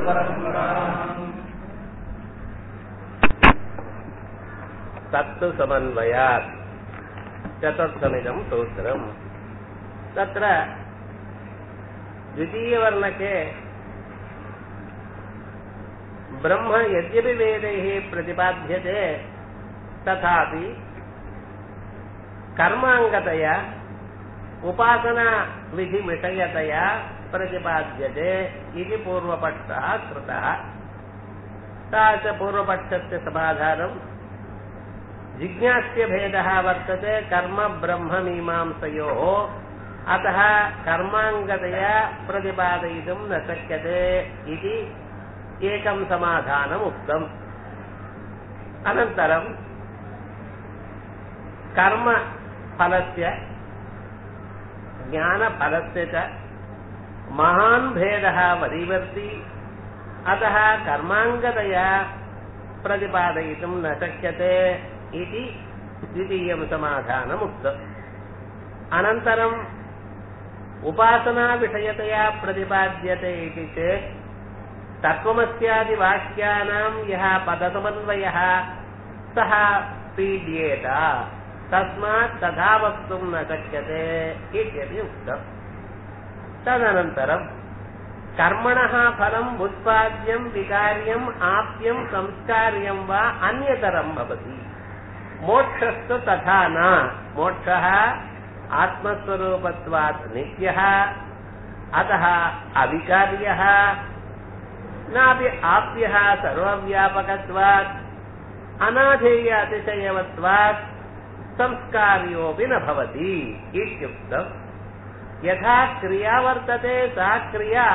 तत्तु समन्वयात् चतुर्थमिदं सूत्रम् तत्र द्वितीयवर्णके ब्रह्म यद्यपि वेदैः प्रतिपाद्यते तथापि कर्माङ्गतया उपासनाविधिविषयतया प्रतिपाद्यते इति पूर्वपक्षः कृतः सा च पूर्वपक्षस्य समाधानम् जिज्ञास्य भेदः वर्तते कर्म ब्रह्ममीमांसयोः अतः कर्माङ्गतया प्रतिपादयितुं न शक्यते इति एकं समाधानम् उक्तम् अनन्तरं कर्मफलस्य ज्ञानफलस्य च महान् भेदः वरीवर्ति अतः कर्माङ्गतया प्रतिपादयितुं न शक्यते इति द्वितीयं समाधानम् उक्तम् अनन्तरम् उपासनाविषयतया प्रतिपाद्यते इति चेत् तत्त्वमस्यादिवाक्यानां यः पदसमन्वयः सः पीड्येत तस्मात् तथा वक्तुं न शक्यते इत्यपि उक्तम् तदनन्तरम् कर्मणः फलम् उत्पाद्यम् विकार्यम् आप्यम् संस्कार्यम् वा अन्यतरम् भवति मोक्षस्तु तथा न मोक्षः आत्मस्वरूपत्वात् नित्यः अतः अविकार्यः नापि आप्यः सर्वव्यापकत्वात् अनाधेय अतिशयवत्वात् संस्कार्योऽपि न भवति इत्युक्तम् यथा क्रिया वर्तते सा क्रिया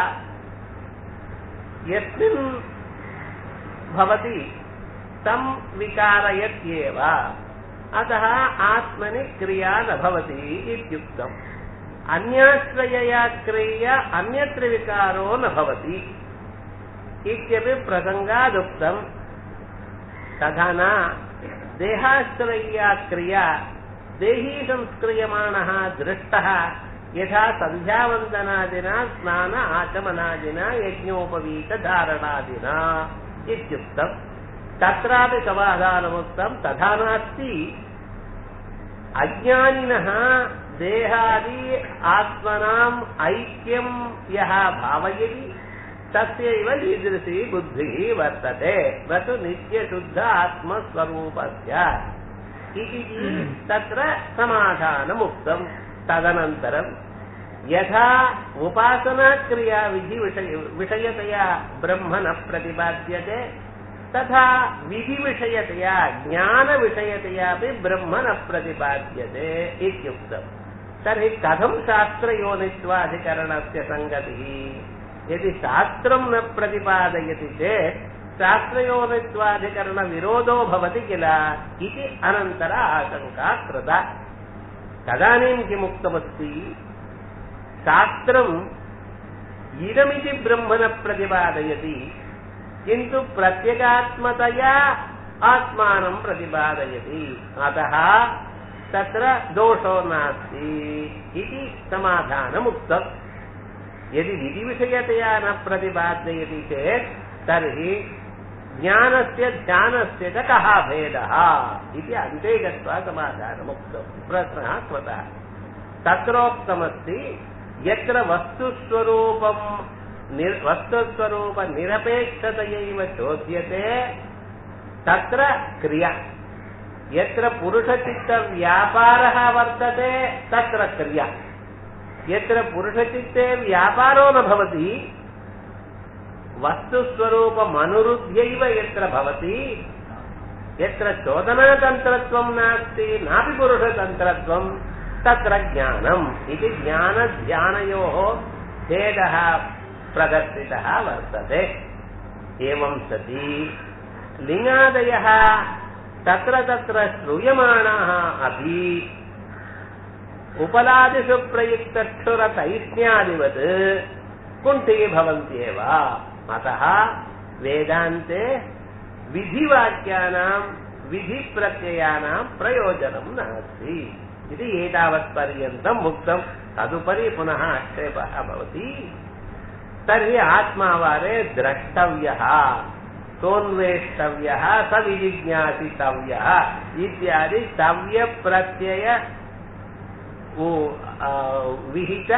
यस्मिन् भवति तं विकारयत्येव अतः आत्मनि क्रिया न भवति इत्युक्तम् अन्याश्रयया क्रिया अन्यत्र विकारो न भवति इत्यपि प्रसङ्गादुक्तम् तथा न देहाश्रय्या क्रिया देही संस्क्रियमाणः दृष्टः यथा सन्ध्यावन्दनादिना स्नान आचमनादिना यज्ञोपवीतधारणादिना इत्युक्तम् तत्रापि समाधानमुक्तम् तथा नास्ति अज्ञानिनः देहादि आत्मनाम् ऐक्यम् यः भावयति तस्यैव ईदृशी बुद्धिः वर्तते न तु नित्यशुद्ध आत्मस्वरूपस्य इति तत्र समाधानमुक्तम् तदनन्तरम् यथा उपासनाक्रिया विधिविषय विषयतया ब्रह्म न प्रतिपाद्यते तथा विधिविषयतया ज्ञानविषयतयापि ब्रह्म न प्रतिपाद्यते इत्युक्तम् तर्हि कथं शास्त्रयोनित्वाधिकरणस्य सङ्गतिः यदि शास्त्रं न प्रतिपादयति चेत् शास्त्रयोनित्वाधिकरणविरोधो भवति किल इति अनन्तर आशङ्का कृता तदानीं किमुक्तमस्ति शास्त्रम् इदमिति ब्रह्म न प्रतिपादयति किन्तु प्रत्यगात्मतया आत्मानं प्रतिपादयति अतः तत्र दोषो नास्ति इति समाधानमुक्तम् यदि विधिविषयतया न प्रतिपादयति चेत् तर्हि ज्ञानस्य ध्यानस्य च कः भेदः इति अन्ते गत्वा समाधानमुक्तम् प्रश्नः कृतः तत्रोक्तमस्ति यत्र वस्तुस्वरूपम् वस्तुस्वरूपनिरपेक्षतयैव चोद्यते तत्र क्रिया यत्र पुरुषचित्तव्यापारः वर्तते तत्र क्रिया यत्र पुरुषचित्ते व्यापारो न भवति वस्तुस्वरूपमनुरुध्यैव यत्र भवति यत्र चोदनातन्त्रत्वं नास्ति नापि पुरुषतन्त्रत्वं तत्र ज्ञानम् इति ज्ञानध्यानयोः भेदः प्रदर्शितः वर्तते एवं सति लिङ्गादयः तत्र तत्र श्रूयमाणाः अपि उपलादिषु प्रयुक्तक्षुरतैष्ण्यादिवत् कुण्ठी भवन्त्येव अतः वेदान्ते विधिवाक्यानां विधिप्रत्ययानां प्रयोजनं नास्ति इति एतावत्पर्यन्तम् उक्तम् तदुपरि पुनः आक्षेपः भवति தர்ஹி ஆத்மாவாரே திரஷ்டவியா சோன்வேஷ்டவியா சவிஜிஜாசித்தவியா இத்தியாதி தவ்ய பிரத்யய விஹித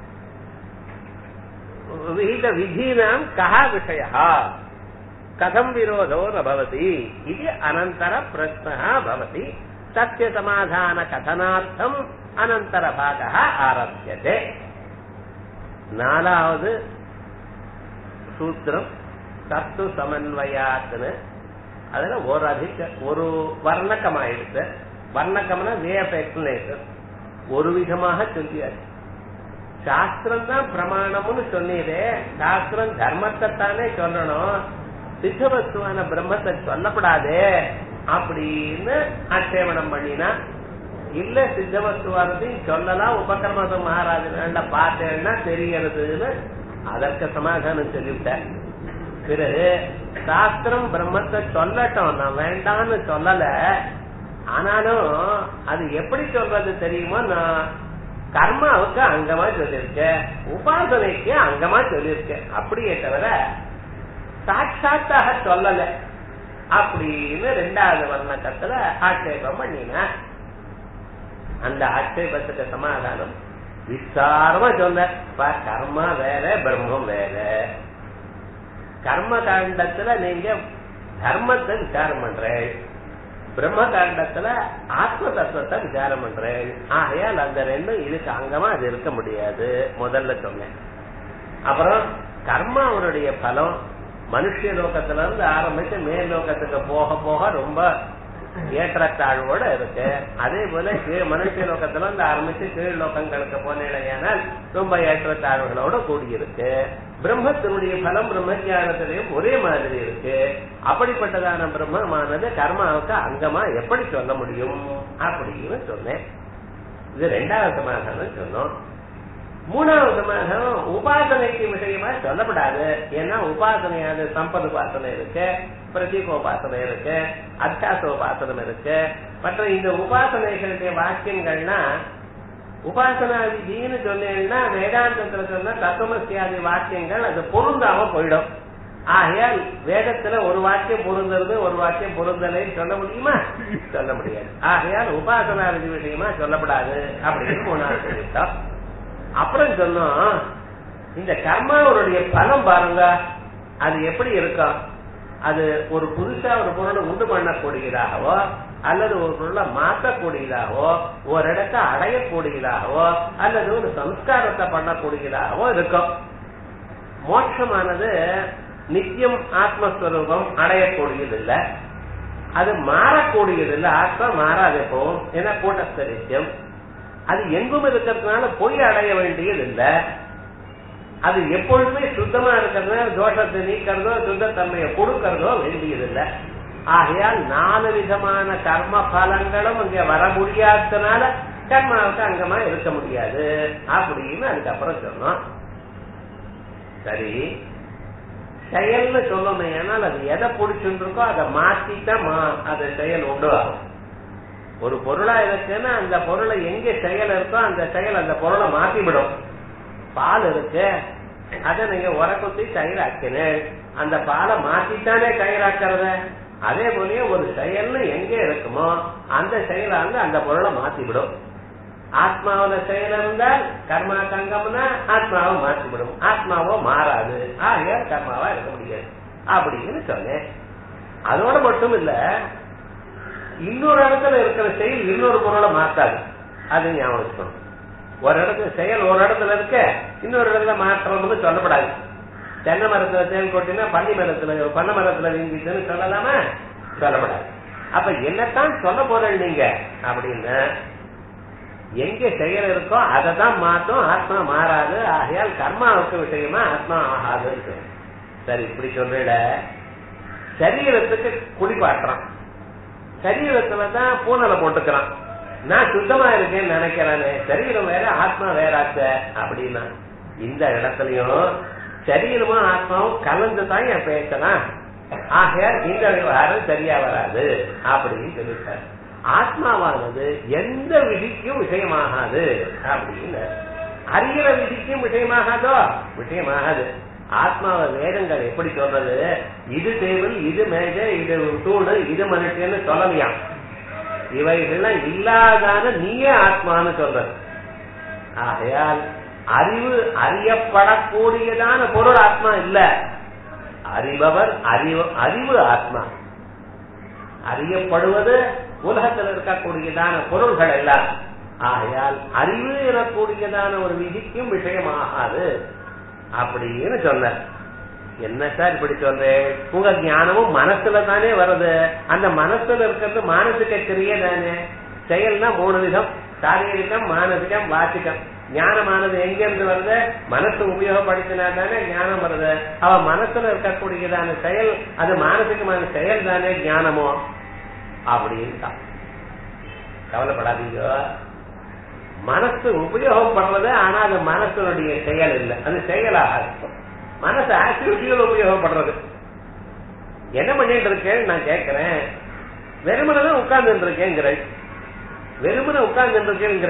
विहित विधीनां कः विषयः कथं विरोधो न भवति इति अनन्तरप्रश्नः भवति तस्य समाधानकथनार्थम् अनन्तरभागः आरभ्यते நாலாவது சூத்திரம் தத்து சமன்வயாத்துன்னு அதுல ஒரு அதிக ஒரு வர்ணக்கம் ஆயிடுச்சு வர்ணக்கம்னா வே ஆஃப் எக்ஸ்பிளேஷன் ஒரு விதமாக சொல்லியாச்சு சாஸ்திரம் தான் பிரமாணம்னு சொன்னீரே சாஸ்திரம் தர்மத்தை தானே சொல்லணும் சித்த வஸ்துவான பிரம்மத்தை சொல்லப்படாதே அப்படின்னு ஆட்சேபணம் பண்ணினா இல்ல சித்த வஸ்துவானதையும் சொல்லலாம் உபகர்மத மகாராஜன பார்த்தேன்னா தெரியறதுன்னு அதற்கு சமாதானம் சொல்லிவிட்டேன் பிறகு சாஸ்திரம் பிரம்மத்தை சொல்லட்டும் நான் வேண்டாம்னு சொல்லல ஆனாலும் அது எப்படி சொல்றது தெரியுமோ நான் கர்மாவுக்கு அங்கமா சொல்லியிருக்கேன் உபாசனைக்கு அங்கமா சொல்லியிருக்கேன் அப்படியே தவிர சாட்சாத்தாக சொல்லல அப்படின்னு ரெண்டாவது வர்ணக்கத்துல ஆட்சேபம் பண்ணின அந்த ஆட்சேபத்துக்கு சமாதானம் விசாரமா சொன்ன கர்மா வேற பிரம்மம் வேற கர்ம காண்டத்துல நீங்க தர்மத்தை விசாரம் பண்றேன் பிரம்ம காண்டத்துல ஆத்ம தத்துவத்தை விசாரம் பண்றேன் ஆகையால் அந்த ரெண்டும் இதுக்கு அங்கமா அது இருக்க முடியாது முதல்ல சொன்னேன் அப்புறம் கர்மாவனுடைய பலம் மனுஷ லோகத்துல இருந்து ஆரம்பிச்சு மேல் லோகத்துக்கு போக போக ரொம்ப ஏற்றத்தாழ்வோட இருக்கு அதே போல கீழ் மனுஷ லோகத்துல இருந்து ஆரம்பிச்சு கீழ் லோகங்களுக்கு போனேனால் ரொம்ப ஏற்றத்தாழ்வுகளோட கூடியிருக்கு பிரம்மத்தினுடைய பலம் பிரம்மஜானத்திலையும் ஒரே மாதிரி இருக்கு அப்படிப்பட்டதான பிரம்மமானது கர்மாவுக்கு அங்கமா எப்படி சொல்ல முடியும் அப்படின்னு சொன்னேன் இது ரெண்டாவது சமாதானம் சொன்னோம் மூணாவது சமாதானம் உபாசனைக்கு விஷயமா சொல்லப்படாது ஏன்னா உபாசனையாது சம்பத் உபாசனை இருக்கு பிரதீகோபாசனை இருக்கு அத்தியாச உபாசனம் இருக்கு மற்ற இந்த உபாசனைகளுடைய வாக்கியங்கள்னா உபாசனா விதின்னு சொன்னேன்னா வேதாந்தத்துல சொன்ன தத்துவமசியாதி வாக்கியங்கள் அது பொருந்தாம போயிடும் ஆகையால் வேதத்துல ஒரு வாக்கியம் பொருந்துறது ஒரு வாக்கியம் பொருந்தலைன்னு சொல்ல முடியுமா சொல்ல முடியாது ஆகையால் உபாசனா விதி விஷயமா சொல்லப்படாது அப்படின்னு மூணாவது சொல்லிட்டோம் அப்புறம் சொன்னோம் இந்த கர்மாவனுடைய பலம் பாருங்க அது எப்படி இருக்கும் அது ஒரு புதுசா ஒரு பொருளை உண்டு பண்ணக்கூடியதாகவோ அல்லது ஒரு பொருளை மாற்றக்கூடியதாகவோ ஒரு இடத்தை அடையக்கூடியதாகவோ அல்லது ஒரு சம்ஸ்காரத்தை பண்ணக்கூடியதாகவோ இருக்கும் மோட்சமானது நித்தியம் ஆத்மஸ்வரூபம் அடையக்கூடியது இல்ல அது மாறக்கூடியது இல்ல ஆத்மா மாறாது எப்பவும் ஏன்னா கூட்டஸ்த நித்தியம் அது எங்கும் இருக்கிறதுனால பொய் அடைய வேண்டியது இல்ல அது எப்பொழுதுமே சுத்தமா இருக்கிறதுனால தோஷத்தை நீக்கிறதோ சுத்தத்தன்மையை கொடுக்கறதோ வேண்டியது இல்ல ஆகையால் நாலு விதமான கர்ம பலங்களும் இங்க வர முடியாததுனால கர்மாவுக்கு அங்கமா இருக்க முடியாது அப்படின்னு அதுக்கப்புறம் சொன்னோம் சரி செயல்னு சொல்லணும் ஏன்னால் அது எதை பிடிச்சுருக்கோ அதை மாத்தித்தான் அது செயல் உண்டு ஆகும் ஒரு பொருளா இருக்குன்னா அந்த பொருளை எங்க செயல் இருக்கோ அந்த செயல் அந்த பொருளை மாத்தி விடும் பால் இருக்கு அதை நீங்க உரக்குத்தி தயிராக்கினேன் அந்த பாலை மாத்தித்தானே தயிராக்கிறத அதே போலயே ஒரு செயல்னு எங்க இருக்குமோ அந்த செயலாந்து அந்த பொருளை மாத்தி விடும் ஆத்மாவில செயல் இருந்தால் கர்மா தங்கம்னா ஆத்மாவை மாற்றிவிடும் ஆத்மாவோ மாறாது ஆகையால் கர்மாவா இருக்க முடியாது அப்படின்னு சொன்னேன் அதோட மட்டும் இல்ல இன்னொரு இடத்துல இருக்கிற செயல் இன்னொரு பொருளை மாத்தாது அது ஞாபகம் வச்சுக்கணும் ஒரு இடத்துல செயல் ஒரு இடத்துல இருக்க இன்னொரு இடத்துல மாற்றம்னு சொல்லப்படாது தென்னை மரத்துல தேன் கொட்டினா பள்ளி மரத்துல பண்ண மரத்துல வீங்கிச்சுன்னு சொல்லலாமா சொல்லப்படாது அப்ப என்னத்தான் சொல்ல போறேன் நீங்க அப்படின்னு எங்க செயல் இருக்கோ அதை தான் மாற்றும் ஆத்மா மாறாது ஆகையால் கர்மாவுக்கு விஷயமா ஆத்மா ஆகாது சரி இப்படி சொல்ற சரீரத்துக்கு குடிப்பாட்டுறான் சரீரத்துல தான் பூனலை போட்டுக்கிறான் நான் சுத்தமா இருக்கேன்னு நினைக்கிறேனே சரீரம் வேற ஆத்மா வேறாச்ச அப்படின்னா இந்த இடத்துலயும் சரீரமும் ஆத்மாவும் கலந்து தான் என் பேசலாம் ஆகையால் இந்த விவகாரம் சரியா வராது அப்படின்னு சொல்லிட்டார் ஆத்மாவானது எந்த விதிக்கும் விஷயமாகாது அப்படின்னு அறிகிற விதிக்கும் விஷயமாகாதோ விஷயமாகாது ஆத்மாவை வேதங்கள் எப்படி சொல்றது இது டேபிள் இது மேஜை இது தூணு இது மனுஷன்னு சொல்லலையாம் இவைகள்லாம் இல்லாதான நீயே ஆத்மான்னு சொல்றது ஆகையால் அறிவு அறியப்படக்கூடியதான பொருள் ஆத்மா இல்ல அறிபவர் அறிவு அறிவு ஆத்மா அறியப்படுவது உலகத்தில் இருக்கக்கூடியதான பொருள்கள் எல்லாம் ஆகையால் அறிவு எனக்கூடியதான ஒரு விதிக்கும் விஷயமாகாது அப்படின்னு சொன்னார் என்ன சார் இப்படி சொல்றேன் உங்க ஞானமும் மனசுல தானே வருது அந்த மனசுல இருக்கிறது மானசிக கிரியை தானே செயல்னா மூணு விதம் சாரீரிகம் மானசிகம் வாசிகம் ஞானமானது எங்க இருந்து வருது மனசு உபயோகப்படுத்தினா தானே ஞானம் வருது அவ மனசுல இருக்கக்கூடியதான செயல் அது மானசிகமான செயல் தானே ஞானமோ அப்படின்னு கவலைப்படாதீங்க மனசு உபயோகப்படுறது ஆனா அது மனசனுடைய செயல் இல்லை அது செயலாக இருக்கும் மனசு ஆக்டிவிட்டிகள் உபயோகப்படுறது என்ன பண்ணிட்டு இருக்கேன் நான் கேட்கிறேன் வெறுமனை தான் உட்கார்ந்து இருக்கேங்கிற வெறுமனை உட்கார்ந்து இருக்கேங்கிற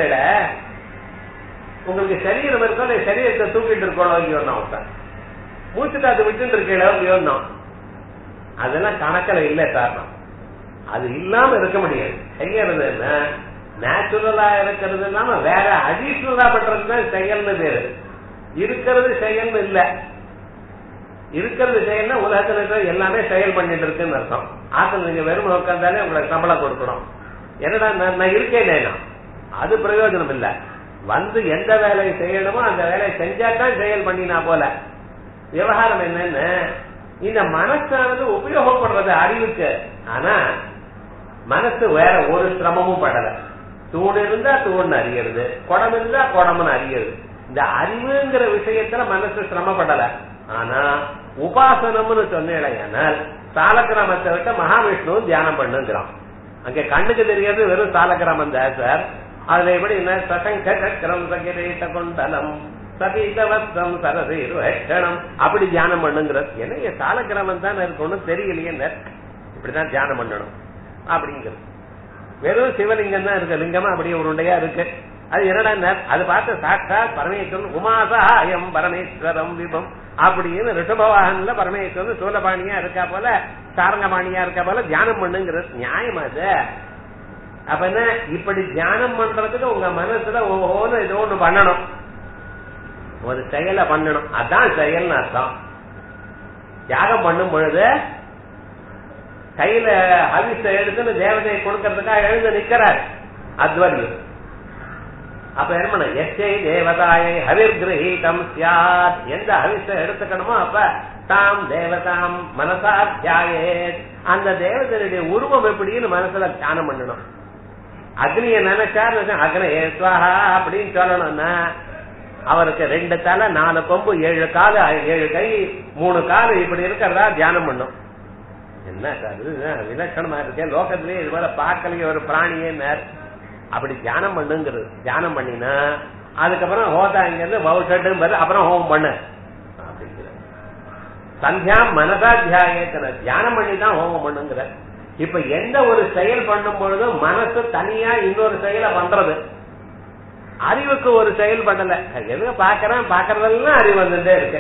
உங்களுக்கு சரீரம் இருக்கோ அந்த சரீரத்தை தூக்கிட்டு இருக்கோம் இல்லையோன்னா உட்காந்து மூச்சு காத்து விட்டு இருக்கீங்களோ இல்லையோன்னா அதெல்லாம் கணக்கில் இல்லை காரணம் அது இல்லாம இருக்க முடியாது செய்யறது என்ன நேச்சுரலா இருக்கிறது இல்லாம வேற அடிஷனலா பண்றதுதான் செயல்னு பேரு இருக்கிறது செயல்னு இல்ல இருக்கிறது செயல்னா உலகத்துல இருக்கிற எல்லாமே செயல் பண்ணிட்டு இருக்குன்னு அர்த்தம் ஆத்துல நீங்க வெறும் உட்காந்தாலே உங்களுக்கு சம்பளம் கொடுக்கணும் என்னடா நான் இருக்கேன் அது பிரயோஜனம் இல்ல வந்து எந்த வேலையை செய்யணுமோ அந்த வேலையை செஞ்சாதான் செயல் பண்ணினா போல விவகாரம் என்னன்னு இந்த மனசானது உபயோகப்படுறது அறிவுக்கு ஆனா மனசு வேற ஒரு சிரமமும் படல தூண் இருந்தா தூண் அறியறது குடம் இருந்தா குடம்னு அறியறது இந்த அறிவுங்கிற விஷயத்துல மனசு சிரமப்படல ஆனா உபாசனம்னு சொன்னேனால் சாலக்கிராமத்தை விட்டு மகாவிஷ்ணுவும் தியானம் பண்ணுங்கிறான் அங்க கண்ணுக்கு தெரியாது வெறும் சாலக்கிராமம் தான் சார் அதுல எப்படி என்ன சசங்க சக்கரம் சகிரேட்ட கொண்டலம் சதீதவஸ்தம் சரசீருஷணம் அப்படி தியானம் பண்ணுங்கிறது என்ன சாலக்கிராமம் தான் இருக்கணும் தெரியலையே இப்படிதான் தியானம் பண்ணணும் அப்படிங்கிறது வெறும் சிவலிங்கம் தான் இருக்கு லிங்கமா அப்படியே ஒரு உண்டையா இருக்கு அது என்னடா அது பார்த்து சாட்சா பரமேஸ்வரன் உமாசகாயம் பரமேஸ்வரம் விபம் அப்படின்னு ரிஷபவாகன்ல பரமேஸ்வரன் சூலபாணியா இருக்கா போல சாரங்கபாணியா இருக்கா போல தியானம் பண்ணுங்கிறது நியாயம் அது அப்ப என்ன இப்படி தியானம் பண்றதுக்கு உங்க மனசுல ஒவ்வொன்னு ஏதோ ஒண்ணு பண்ணணும் ஒரு செயலை பண்ணணும் அதான் செயல்னு அர்த்தம் தியாகம் பண்ணும் பொழுது கையில ஹவிச எடுத்துன்னு தேவதையை கொடுக்கறதுக்காக எழுந்து நிக்கிறார் அத்வரியம் அப்ப என்ன பண்ண எச்சை தேவதாயை ஹவிர் கிரகீதம் சியாத் எந்த ஹவிச எடுத்துக்கணுமோ அப்ப தாம் தேவதாம் மனசா தியாயே அந்த தேவதையுடைய உருவம் எப்படின்னு மனசுல தியானம் பண்ணணும் அக்னிய நினைச்சார் அக்னே சுவாஹா அப்படின்னு சொல்லணும்னா அவருக்கு ரெண்டு தலை நாலு கொம்பு ஏழு காலு ஏழு கை மூணு காலு இப்படி இருக்கிறதா தியானம் பண்ணும் என்ன சார் விலட்சணமா இருக்கேன் லோகத்திலேயே இது போல பார்க்கலையே ஒரு பிராணியே அப்படி தியானம் பண்ணுங்கிறது தியானம் பண்ணினா அதுக்கப்புறம் ஹோதா இங்க இருந்து பௌஷட்டு அப்புறம் ஹோம் பண்ணு அப்படிங்கிற சந்தியா மனதா தியாயத்தின தியானம் பண்ணி தான் ஹோமம் பண்ணுங்கிற இப்ப எந்த ஒரு செயல் பண்ணும் பொழுதும் மனசு தனியா இன்னொரு செயலை பண்றது அறிவுக்கு ஒரு செயல் பண்ணல எதுங்க பாக்கிறேன் பாக்குறதெல்லாம் அறிவு வந்துட்டே இருக்கு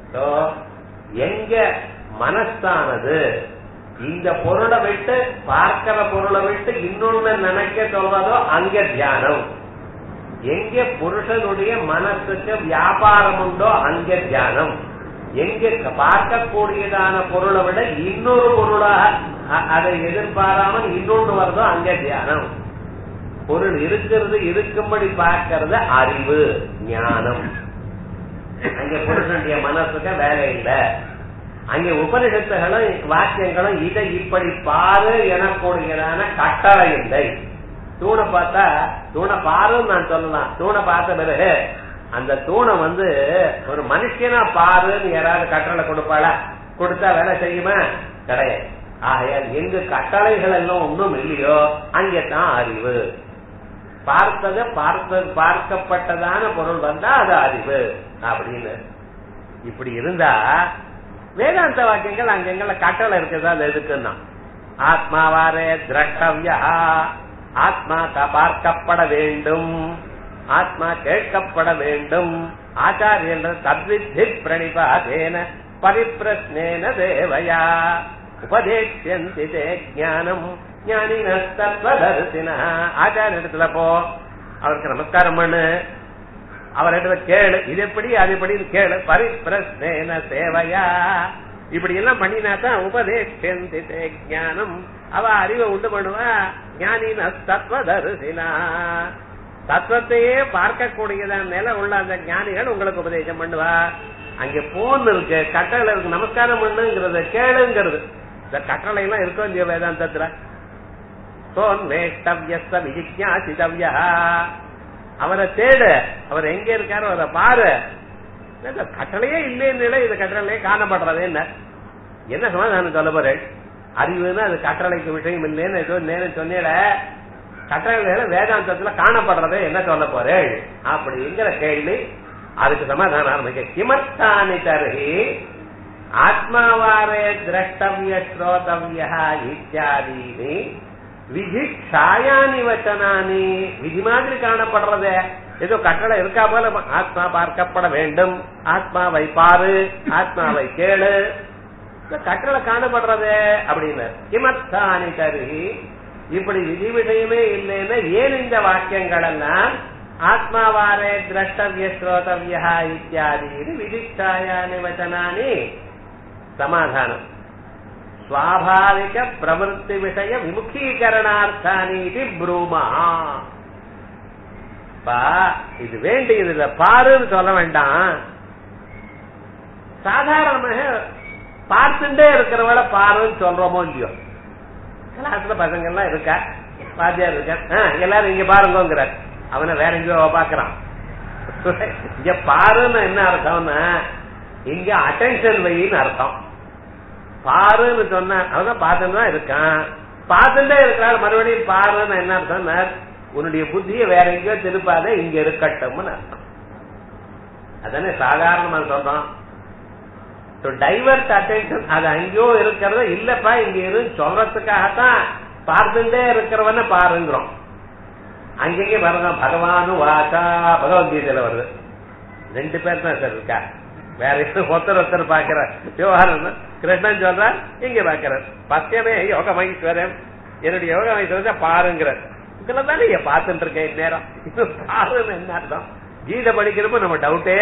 எங்க மனசானது இந்த பொருளை விட்டு பார்க்கிற பொருளை விட்டு இன்னொன்னு நினைக்க சொல்றதோ அங்க தியானம் எங்க புருஷனுடைய மனசுக்கு வியாபாரம் உண்டோ அங்க தியானம் எங்க பார்க்கக்கூடியதான பொருளை விட இன்னொரு பொருளாக அதை எதிர்பாராமல் இன்னொன்று வருதோ அங்க தியானம் பொருள் இருக்கிறது இருக்கும்படி பார்க்கறது அறிவு ஞானம் அங்க புருஷனுடைய மனசுக்கு வேலை இல்லை அங்கே உபனிஷத்துகளும் வாக்கியங்களும் இதை இப்படி பாரு எனக்கூடியதான கட்டளை இல்லை தூணை பார்த்தா தூணை பாருன்னு நான் சொல்லலாம் தூணை பார்த்த பிறகு அந்த தூணை வந்து ஒரு மனுஷனா பாருன்னு யாராவது கட்டளை கொடுப்பாளா கொடுத்தா வேலை செய்யுமா கிடையாது ஆகையால் எங்கு கட்டளைகள் எல்லாம் ஒன்றும் இல்லையோ அங்கேதான் அறிவு பார்த்தது பார்த்த பார்க்கப்பட்டதான பொருள் வந்தா அது அறிவு அப்படின்னு இப்படி இருந்தா வேதாந்த வாக்கியங்கள் அங்கெங்கள கட்டளை இருக்குதா அது எதுக்குன்னா ஆத்மாவாரே திரட்டவியா ஆத்மா பார்க்கப்பட வேண்டும் ஆத்மா கேட்கப்பட வேண்டும் ஆச்சாரியன் தத்வித்தி பிரணிபாதேன பரிப்பிரஸ்னேன தேவயா உபதேசியந்தி தே ஞானம் ஞானின தத்வதர்சின ஆச்சாரியத்துல போ அவருக்கு நமஸ்காரம் பண்ணு அவர்கிட்ட கேளு இது எப்படி அது எப்படி கேளு பரிப்பிரஸ்னேன சேவையா இப்படி எல்லாம் பண்ணினா தான் உபதேசியந்தி தே ஞானம் அவ அறிவை உண்டு பண்ணுவா ஞானின தத்வதர்சினா தத்துவத்தையே பார்க்கக்கூடியதான் நில உள்ள அந்த ஞானிகள் உங்களுக்கு உபதேசம் பண்ணுவா அங்க போன் இருக்கு கட்டளை இருக்கு நமஸ்காரம் பண்ணுங்கிறது கேளுங்கிறது இந்த கட்டளை எல்லாம் இருக்கோ இல்லையோ வேதாந்தத்துல சோன் வேஷ்டவ்யஸ்த விஜிஜாசிதவ்யா அவரை தேடு அவர் எங்க இருக்காரோ அவரை பாரு இந்த கட்டளையே இல்லைன்னு இது கட்டளையே காணப்படுறது என்ன என்ன சமாதானம் சொல்ல போறேன் அறிவுன்னா அது கட்டளைக்கு விஷயம் இல்லைன்னு ஏதோ நேரம் சொன்னேட கட்டளைகளை வேதாந்தத்துல காணப்படுறதே என்ன சொல்ல போறேன் அப்படிங்கிற கேள்வி அதுக்கு சமாதானம் ஆரம்பிக்க கிமர்த்தானி தருகி ஆத்மாவாரே திரஷ்டவிய ஸ்ரோதவிய இத்தியாதீனி விதி ஷாயானி வச்சனானி விதி மாதிரி காணப்படுறதே ஏதோ கட்டளை இருக்கா போல ஆத்மா பார்க்கப்பட வேண்டும் ஆத்மாவை பாரு ஆத்மாவை கேளு கட்டளை காணப்படுறதே அப்படின்னு கிமத்தானி தருகி இப்படி விதி விஷயமே இல்லைன்னா ஏன் இந்த வாக்கியங்கள் எல்லாம் ஆத்மாவாரே திரஷ்டவிய ஸ்ரோதவியா இத்தியாதி விதிஷ்டாயானி வச்சனானி சமாதானம் ஸ்வாபாவிக பிரவருத்தி விஷய விமுகீகரணார்த்தானி இது ப்ரூமா இது வேண்டியது இத பாருன்னு சொல்ல வேண்டாம் சாதாரணமாக பார்த்துட்டே இருக்கிறவள பாருன்னு சொல்றோமோ இல்லையோ கிளாஸ்ல பசங்க எல்லாம் இருக்கா வாத்தியார் இருக்கா எல்லாரும் இங்க பாருங்கிறார் அவனை வேற எங்கேயோ பாக்குறான் இங்க பாருன்னு என்ன அர்த்தம்னா இங்க அட்டென்ஷன் வைன்னு அர்த்தம் பாருன்னு சொன்ன அவதான் பார்த்துட்டு தான் இருக்கான் பார்த்துட்டே இருக்கிறார் மறுபடியும் பாருன்னு என்ன அர்த்தம் உன்னுடைய புத்தியை வேற எங்கேயோ திருப்பாத இங்க இருக்கட்டும்னு அர்த்தம் அதானே சாதாரணமா சொல்றோம் டைவர்ட் அட்டென்ஷன் அது அங்கேயோ இருக்கிறத இல்லப்பா இங்க இரு சொல்றதுக்காகத்தான் பார்த்துட்டே இருக்கிறவன பாருங்கிறோம் அங்கேயே பாருங்க பகவானு வாசா பகவத்கீதையில வருது ரெண்டு பேர் தான் சார் இருக்கா வேற எதுவும் ஒருத்தர் ஒருத்தர் பாக்குற விவகாரம் கிருஷ்ணன் சொல்றார் இங்க பாக்குறார் பத்தியமே யோக மைஸ்வரன் என்னுடைய யோக மைஸ்வரன் பாருங்கிறார் இதுல தானே நீங்க பார்த்துட்டு இருக்கேன் நேரம் இது பாருன்னு என்ன அர்த்தம் கீதை படிக்கிறப்ப நம்ம டவுட்டே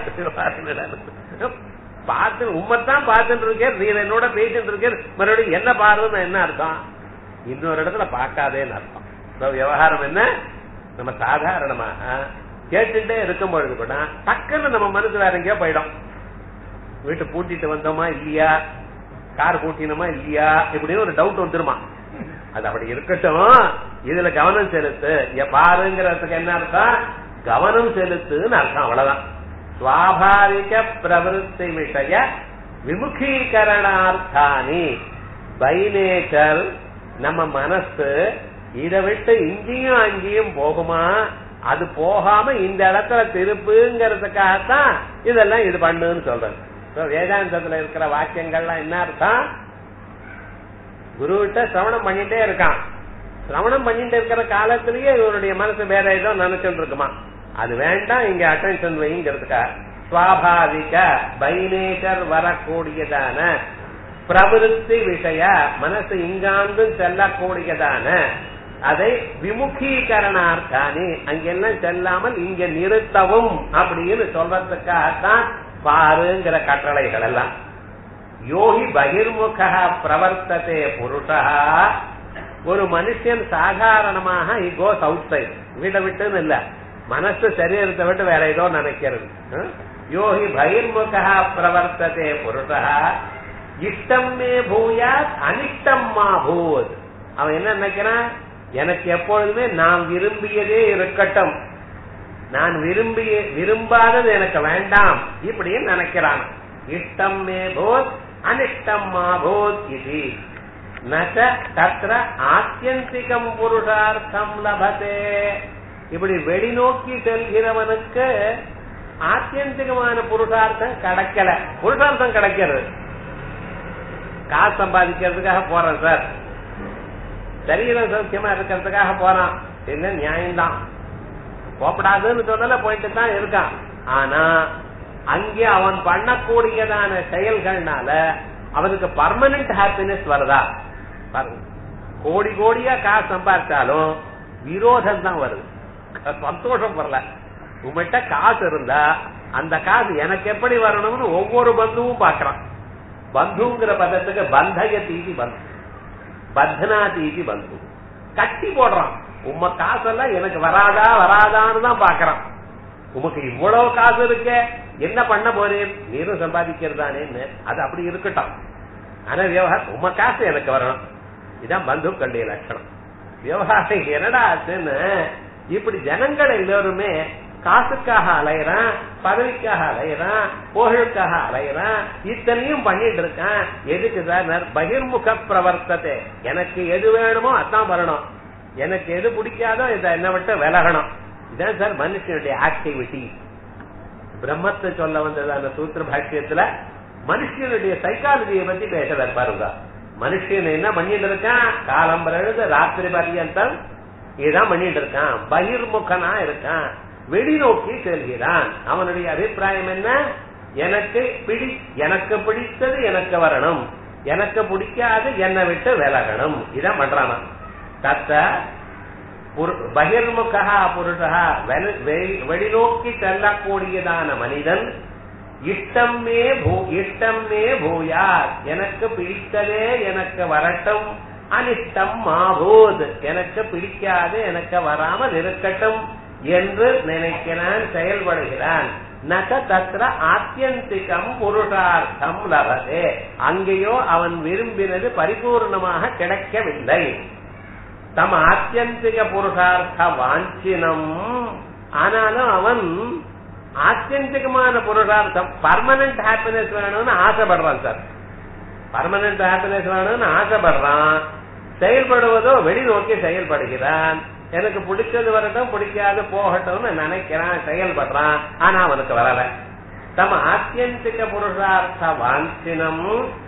வராது பார்த்து உண்மைத்தான் பார்த்துட்டு இருக்கேன் நீ என்னோட பேசிட்டு இருக்கேன் மறுபடியும் என்ன பாருன்னு என்ன அர்த்தம் இன்னொரு இடத்துல பார்க்காதேன்னு அர்த்தம் விவகாரம் என்ன நம்ம சாதாரணமாக கேட்டுட்டே இருக்கும் பொழுது கூட டக்குன்னு நம்ம மனசு வேற எங்கேயோ போயிடும் வீட்டு பூட்டிட்டு வந்தோமா இல்லையா கார் பூட்டினோமா இல்லையா இப்படின்னு ஒரு டவுட் வந்துருமா அது அப்படி இருக்கட்டும் இதுல கவனம் செலுத்து பாருங்கிறதுக்கு என்ன அர்த்தம் கவனம் செலுத்துன்னு அர்த்தம் அவ்வளவுதான் சுவாபாவிக பிரவருத்தி விஷய விமுகீகரணார்த்தானி பை நேச்சர் நம்ம மனசு இதை விட்டு இங்கேயும் அங்கேயும் போகுமா அது போகாம இந்த இடத்துல திருப்புங்கிறதுக்காகத்தான் இதெல்லாம் இது பண்ணுன்னு சொல்றது வேதாந்தத்துல இருக்கிற வாக்கியங்கள்லாம் என்ன அர்த்தம் குருவிட்ட சிரவணம் பண்ணிட்டே இருக்கான் சிரவணம் பண்ணிட்டு இருக்கிற காலத்திலேயே இவருடைய மனசு வேற ஏதோ நினைச்சுட்டு இருக்குமா அது வேண்டாம் இங்க அட்டென்ஷன் வைங்கிறதுக்கா சுவாபாவிக பைனேச்சர் வரக்கூடியதான பிரவருத்தி விஷய மனசு இங்காண்டும் செல்லக்கூடியதான அதை விமுகீகரணார்த்தானி அங்கெல்லாம் செல்லாமல் இங்க நிறுத்தவும் அப்படின்னு சொல்றதுக்காகத்தான் பாருங்கிற கட்டளைகள் எல்லாம் யோகி பகிர்முக பிரவர்த்ததே புருஷா ஒரு மனுஷன் சாதாரணமாக கோஸ் அவுட் சைட் வீட்டை விட்டுன்னு இல்ல மனசு சரீரத்தை விட்டு வேற ஏதோ நினைக்கிறது யோகி பகிர்முக பிரவர்த்ததே புருஷா இஷ்டம் மே பூயாத் அனிஷ்டம் மா பூத் அவன் என்ன நினைக்கிறான் எனக்கு எப்பொழுதுமே நான் விரும்பியதே இருக்கட்டும் நான் விரும்பிய விரும்பாதது எனக்கு வேண்டாம் இப்படின்னு நினைக்கிறான் இஷ்டம் மே போத் அனிஷ்டம் மா போத் இது நச்ச தத்ர ஆத்தியந்திகம் புருஷார்த்தம் லபதே இப்படி வெளிநோக்கி செல்கிறவனுக்கு ஆத்தியந்திகமான புருஷார்த்தம் கிடைக்கல புருஷார்த்தம் கிடைக்கிறது காசு சம்பாதிக்கிறதுக்காக போறேன் சார் சரீரம் சௌக்கியமா இருக்கிறதுக்காக போறான் என்ன நியாயம்தான் போப்படாதுன்னு சொன்னால போயிட்டு தான் இருக்கான் ஆனா அங்கே அவன் பண்ணக்கூடியதான செயல்கள்னால அவனுக்கு பர்மனன்ட் ஹாப்பினஸ் வருதா பாருங்க கோடி கோடியா காசு சம்பாதிச்சாலும் விரோதம் தான் வருது சந்தோஷம் வரல உங்ககிட்ட காசு இருந்தா அந்த காசு எனக்கு எப்படி வரணும்னு ஒவ்வொரு பந்துவும் பாக்குறான் பந்துங்கிற பதத்துக்கு பந்தய தீதி பந்து பத்னா தீதி பந்து கட்டி போடுறான் உம்ம காசெல்லாம் எனக்கு வராதா வராதான்னு தான் பாக்குறான் உமக்கு இவ்வளவு காசு இருக்க என்ன பண்ண போறேன் நீரும் சம்பாதிக்கிறதானேன்னு அது அப்படி இருக்கட்டும் ஆனா விவகாரம் உம்ம காசு எனக்கு வரணும் இதான் பந்துக்களுடைய லட்சணம் விவகாரம் என்னடா ஆச்சுன்னு இப்படி ஜனங்கள் எல்லோருமே காசுக்காக அலையறான் பதவிக்காக அலையறான் புகழுக்காக அலையறான் இத்தனையும் பண்ணிட்டு இருக்கான் எதுக்கு சார் பகிர்முக பிரவர்த்தத்தை எனக்கு எது வேணுமோ அதான் வரணும் எனக்கு எது பிடிக்காதோ இதை என்ன விட்டு விலகணும் இதான் சார் மனுஷனுடைய ஆக்டிவிட்டி பிரம்மத்தை சொல்ல வந்தது அந்த சூத்திர பாஷ்யத்துல மனுஷனுடைய சைக்காலஜியை பத்தி பேசுறார் பாருங்க மனுஷன் என்ன பண்ணிட்டு இருக்கான் காலம் எழுது ராத்திரி பர்யந்தம் இதான் பண்ணிட்டு இருக்கான் பகிர்முகனா இருக்கான் வெளிநோக்கி செல்கிறான் அவனுடைய அபிப்பிராயம் என்ன எனக்கு பிடி எனக்கு பிடித்தது எனக்கு வரணும் எனக்கு பிடிக்காது என்னை விட்டு விலகணும் இதான் பண்றானா தத்த பகிர்முகா புருஷா வெளிநோக்கி செல்லக்கூடியதான மனிதன் இஷ்டம் மே பூ இஷ்டம் மே பூயா எனக்கு பிடித்ததே எனக்கு வரட்டும் அனிஷ்டம் மாபூத் எனக்கு பிடிக்காது எனக்கு வராமல் இருக்கட்டும் என்று நினைக்கிறான் செயல்படுகிறான் நக தத்திர ஆத்தியந்திகம் புருஷார்த்தம் லபதே அங்கேயோ அவன் விரும்பினது பரிபூர்ணமாக கிடைக்கவில்லை தம் ஆத்தியந்திக புருஷார்த்த வாஞ்சினம் ஆனாலும் அவன் ஆத்தியந்திகமான புருஷார்த்தம் பர்மனன்ட் ஹாப்பினஸ் வேணும்னு ஆசைப்படுறான் சார் பர்மனன்ட் ஹாப்பினஸ் வேணும்னு ஆசைப்படுறான் செயல்படுவதோ வெளிநோக்கி செயல்படுகிறான் எனக்கு பிடிச்சது வரட்டும் பிடிக்காது போகட்டும்னு நினைக்கிறான் செயல்படுறான் ஆனா அவனுக்கு வரல தம ஆத்தியந்திக புருஷார்த்த வாஞ்சினம்